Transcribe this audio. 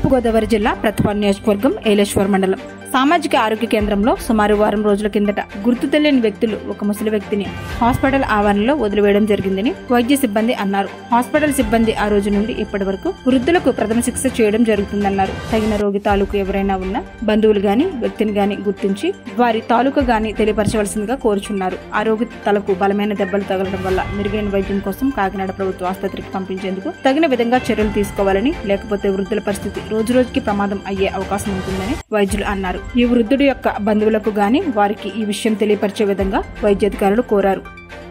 తూర్పుగోదావరి జిల్లా ప్రతిపాడు నియోజకవర్గం ఏలేశ్వర్ మండలం సామాజిక ఆరోగ్య కేంద్రంలో సుమారు వారం రోజుల కిందట గుర్తు తెలియని వ్యక్తులు ఒక ముసలి వ్యక్తిని హాస్పిటల్ ఆవరణలో వదిలివేయడం జరిగిందని వైద్య సిబ్బంది అన్నారు హాస్పిటల్ సిబ్బంది ఆ రోజు నుండి ఇప్పటి వరకు వృద్ధులకు ప్రథమ చికిత్స చేయడం జరుగుతుందన్నారు తగిన రోగి తాలూకు ఎవరైనా ఉన్నా బంధువులు గాని వ్యక్తిని గాని గుర్తించి వారి తాలూకా గాని తెలియపరచవలసిందిగా కోరుచున్నారు ఆ రోగి తలకు బలమైన దెబ్బలు తగలడం వల్ల మెరుగైన వైద్యం కోసం కాకినాడ ప్రభుత్వ ఆసుపత్రికి పంపించేందుకు తగిన విధంగా చర్యలు తీసుకోవాలని లేకపోతే వృద్ధుల పరిస్థితి రోజు రోజుకి ప్రమాదం అయ్యే అవకాశం ఉంటుందని వైద్యులు అన్నారు ఈ వృద్ధుడి యొక్క బంధువులకు గాని వారికి ఈ విషయం తెలియపరిచే విధంగా వైద్యాధికారులు కోరారు